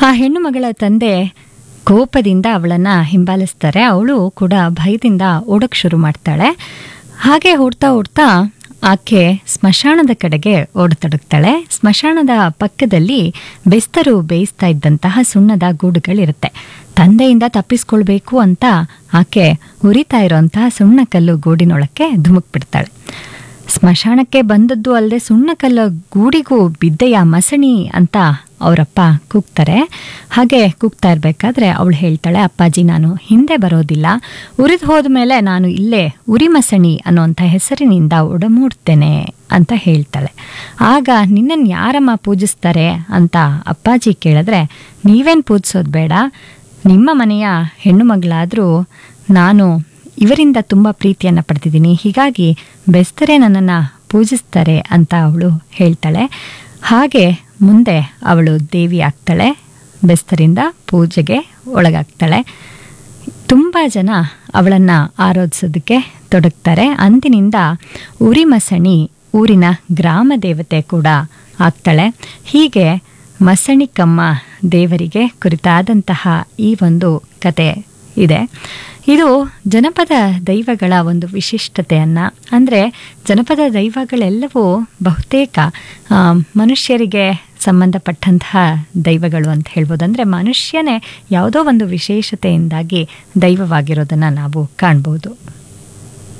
ಆ ಹೆಣ್ಣು ಮಗಳ ತಂದೆ ಕೋಪದಿಂದ ಅವಳನ್ನು ಹಿಂಬಾಲಿಸ್ತಾರೆ ಅವಳು ಕೂಡ ಭಯದಿಂದ ಓಡೋಕ್ಕೆ ಶುರು ಮಾಡ್ತಾಳೆ ಹಾಗೆ ಓಡ್ತಾ ಓಡ್ತಾ ಆಕೆ ಸ್ಮಶಾನದ ಕಡೆಗೆ ಓಡತೊಡಗ್ತಾಳೆ ಸ್ಮಶಾನದ ಪಕ್ಕದಲ್ಲಿ ಬೆಸ್ತರು ಬೇಯಿಸ್ತಾ ಇದ್ದಂತಹ ಸುಣ್ಣದ ಗೂಡುಗಳಿರುತ್ತೆ ತಂದೆಯಿಂದ ತಪ್ಪಿಸ್ಕೊಳ್ಬೇಕು ಅಂತ ಆಕೆ ಉರಿತಾ ಇರೋಂತಹ ಸುಣ್ಣಕಲ್ಲು ಗೂಡಿನೊಳಕ್ಕೆ ಧುಮುಕ್ಬಿಡ್ತಾಳೆ ಸ್ಮಶಾನಕ್ಕೆ ಬಂದದ್ದು ಅಲ್ಲದೆ ಸುಣ್ಣಕಲ್ಲ ಗೂಡಿಗೂ ಬಿದ್ದೆಯ ಮಸಣಿ ಅಂತ ಅವರಪ್ಪ ಕೂಗ್ತಾರೆ ಹಾಗೆ ಕೂಗ್ತಾ ಇರಬೇಕಾದ್ರೆ ಅವಳು ಹೇಳ್ತಾಳೆ ಅಪ್ಪಾಜಿ ನಾನು ಹಿಂದೆ ಬರೋದಿಲ್ಲ ಉರಿದು ಹೋದ್ಮೇಲೆ ನಾನು ಇಲ್ಲೇ ಉರಿ ಮಸಣಿ ಅನ್ನೋಂಥ ಹೆಸರಿನಿಂದ ಒಡಮೂಡ್ತೇನೆ ಅಂತ ಹೇಳ್ತಾಳೆ ಆಗ ನಿನ್ನನ್ನು ಯಾರಮ್ಮ ಪೂಜಿಸ್ತಾರೆ ಅಂತ ಅಪ್ಪಾಜಿ ಕೇಳಿದ್ರೆ ನೀವೇನು ಪೂಜಿಸೋದು ಬೇಡ ನಿಮ್ಮ ಮನೆಯ ಹೆಣ್ಣು ಮಗಳಾದರೂ ನಾನು ಇವರಿಂದ ತುಂಬ ಪ್ರೀತಿಯನ್ನು ಪಡೆದಿದ್ದೀನಿ ಹೀಗಾಗಿ ಬೆಸ್ತರೇ ನನ್ನನ್ನು ಪೂಜಿಸ್ತಾರೆ ಅಂತ ಅವಳು ಹೇಳ್ತಾಳೆ ಹಾಗೆ ಮುಂದೆ ಅವಳು ದೇವಿ ಆಗ್ತಾಳೆ ಬೆಸ್ತರಿಂದ ಪೂಜೆಗೆ ಒಳಗಾಗ್ತಾಳೆ ತುಂಬ ಜನ ಅವಳನ್ನು ಆರಾಧಿಸೋದಕ್ಕೆ ತೊಡಗ್ತಾರೆ ಅಂದಿನಿಂದ ಉರಿಮಸಣಿ ಊರಿನ ಗ್ರಾಮ ದೇವತೆ ಕೂಡ ಆಗ್ತಾಳೆ ಹೀಗೆ ಮಸಣಿಕಮ್ಮ ದೇವರಿಗೆ ಕುರಿತಾದಂತಹ ಈ ಒಂದು ಕತೆ ಇದೆ ಇದು ಜನಪದ ದೈವಗಳ ಒಂದು ವಿಶಿಷ್ಟತೆಯನ್ನು ಅಂದರೆ ಜನಪದ ದೈವಗಳೆಲ್ಲವೂ ಬಹುತೇಕ ಆ, ಮನುಷ್ಯರಿಗೆ ಸಂಬಂಧಪಟ್ಟಂತಹ ದೈವಗಳು ಅಂತ ಹೇಳ್ಬೋದು ಅಂದರೆ ಮನುಷ್ಯನೇ ಯಾವುದೋ ಒಂದು ವಿಶೇಷತೆಯಿಂದಾಗಿ ದೈವವಾಗಿರೋದನ್ನು ನಾವು ಕಾಣ್ಬೋದು